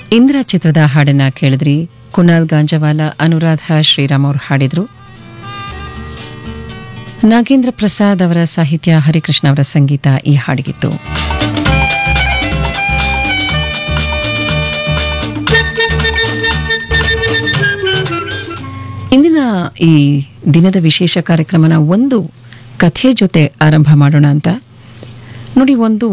ಇಂದ್ರ ಚಿತ್ರದ ಹಾಡನ್ನ ಕೇಳಿದ್ರಿ ಕುನಾಲ್ ಗಾಂಜವಾಲ ಅನುರಾಧ ಶ್ರೀರಾಮ್ ಅವರು ಹಾಡಿದ್ರು ನಾಗೇಂದ್ರ ಪ್ರಸಾದ್ ಅವರ ಸಾಹಿತ್ಯ ಹರಿಕೃಷ್ಣ ಅವರ ಸಂಗೀತ ಈ ಹಾಡಿಗಿತ್ತು ಇಂದಿನ ಈ ದಿನದ ವಿಶೇಷ ಕಾರ್ಯಕ್ರಮನ ಒಂದು ಕಥೆ ಜೊತೆ ಆರಂಭ ಮಾಡೋಣ ಅಂತ ನೋಡಿ ಒಂದು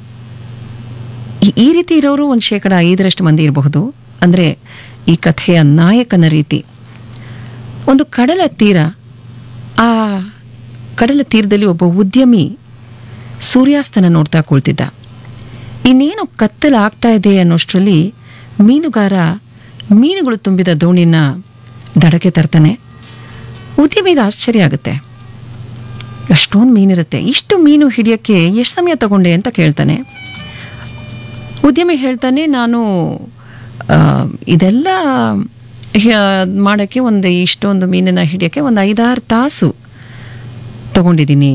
ಈ- ಈ ರೀತಿ ಇರೋರು ಒಂದು ಶೇಕಡ ಐದರಷ್ಟು ಮಂದಿ ಇರಬಹುದು ಅಂದರೆ ಈ ಕಥೆಯ ನಾಯಕನ ರೀತಿ ಒಂದು ಕಡಲ ತೀರ ಆ ಕಡಲ ತೀರದಲ್ಲಿ ಒಬ್ಬ ಉದ್ಯಮಿ ಸೂರ್ಯಾಸ್ತನ ನೋಡ್ತಾ ಕುಳಿತಿದ್ದ ಇನ್ನೇನು ಕತ್ತಲಾಗ್ತಾ ಇದೆ ಅನ್ನೋಷ್ಟರಲ್ಲಿ ಮೀನುಗಾರ ಮೀನುಗಳು ತುಂಬಿದ ದೋಣಿನ ದಡಕ್ಕೆ ತರ್ತಾನೆ ಉದ್ಯಮಿಗೆ ಆಶ್ಚರ್ಯ ಆಗುತ್ತೆ ಅಷ್ಟೊಂದು ಮೀನಿರುತ್ತೆ ಇಷ್ಟು ಮೀನು ಹಿಡಿಯೋಕ್ಕೆ ಎಷ್ಟು ಸಮಯ ತಗೊಂಡೆ ಅಂತ ಕೇಳ್ತಾನೆ ಉದ್ಯಮಿ ಹೇಳ್ತಾನೆ ನಾನು ಆ, ಇದೆಲ್ಲ ಮಾಡೋಕ್ಕೆ ಒಂದು ಇಷ್ಟೊಂದು ಮೀನನ್ನ ಹಿಡಿಯೋಕ್ಕೆ ಒಂದು ಐದಾರು ತಾಸು ತಗೊಂಡಿದ್ದೀನಿ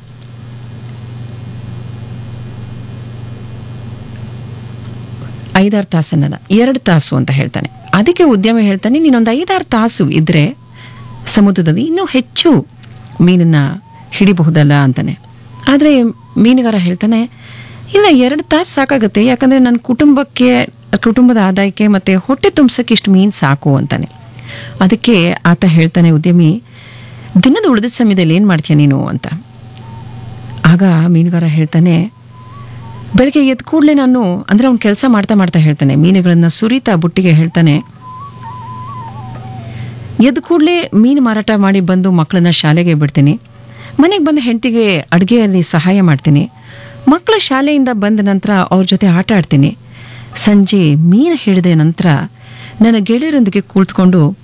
ಐದಾರು ತಾಸನ್ನಲ್ಲ ಎರಡು ತಾಸು ಅಂತ ಹೇಳ್ತಾನೆ ಅದಕ್ಕೆ ಉದ್ಯಮಿ ಹೇಳ್ತಾನೆ ನೀನೊಂದು ಐದಾರು ತಾಸು ಇದ್ರೆ ಸಮುದ್ರದಲ್ಲಿ ಇನ್ನೂ ಹೆಚ್ಚು ಮೀನನ್ನ ಹಿಡಿಬಹುದಲ್ಲ ಅಂತಾನೆ ಆದರೆ ಮೀನುಗಾರ ಹೇಳ್ತಾನೆ ಇಲ್ಲ ಎರಡು ತಾಸು ಸಾಕಾಗುತ್ತೆ ಯಾಕಂದರೆ ನನ್ನ ಕುಟುಂಬಕ್ಕೆ ಕುಟುಂಬದ ಆದಾಯಕ್ಕೆ ಮತ್ತು ಹೊಟ್ಟೆ ತುಂಬಿಸೋಕ್ಕೆ ಇಷ್ಟು ಮೀನು ಸಾಕು ಅಂತಾನೆ ಅದಕ್ಕೆ ಆತ ಹೇಳ್ತಾನೆ ಉದ್ಯಮಿ ದಿನದ ಉಳಿದ ಸಮಯದಲ್ಲಿ ಏನು ಮಾಡ್ತೀಯ ನೀನು ಅಂತ ಆಗ ಮೀನುಗಾರ ಹೇಳ್ತಾನೆ ಬೆಳಗ್ಗೆ ಎದ್ದ ಕೂಡಲೇ ನಾನು ಅಂದರೆ ಅವ್ನು ಕೆಲಸ ಮಾಡ್ತಾ ಮಾಡ್ತಾ ಹೇಳ್ತಾನೆ ಮೀನುಗಳನ್ನು ಸುರಿತಾ ಬುಟ್ಟಿಗೆ ಹೇಳ್ತಾನೆ ಎದ್ದ ಕೂಡಲೇ ಮೀನು ಮಾರಾಟ ಮಾಡಿ ಬಂದು ಮಕ್ಕಳನ್ನ ಶಾಲೆಗೆ ಬಿಡ್ತೀನಿ ಮನೆಗೆ ಬಂದ ಹೆಂಡತಿಗೆ ಅಡುಗೆಯಲ್ಲಿ ಸಹಾಯ ಮಾಡ್ತೀನಿ ಮಕ್ಕಳು ಶಾಲೆಯಿಂದ ಬಂದ ನಂತರ ಅವ್ರ ಜೊತೆ ಆಟ ಆಡ್ತೀನಿ ಸಂಜೆ ಮೀನು ಹಿಡಿದ ನಂತರ ನನ್ನ ಗೆಳೆಯರೊಂದಿಗೆ ಕುಳಿತುಕೊಂಡು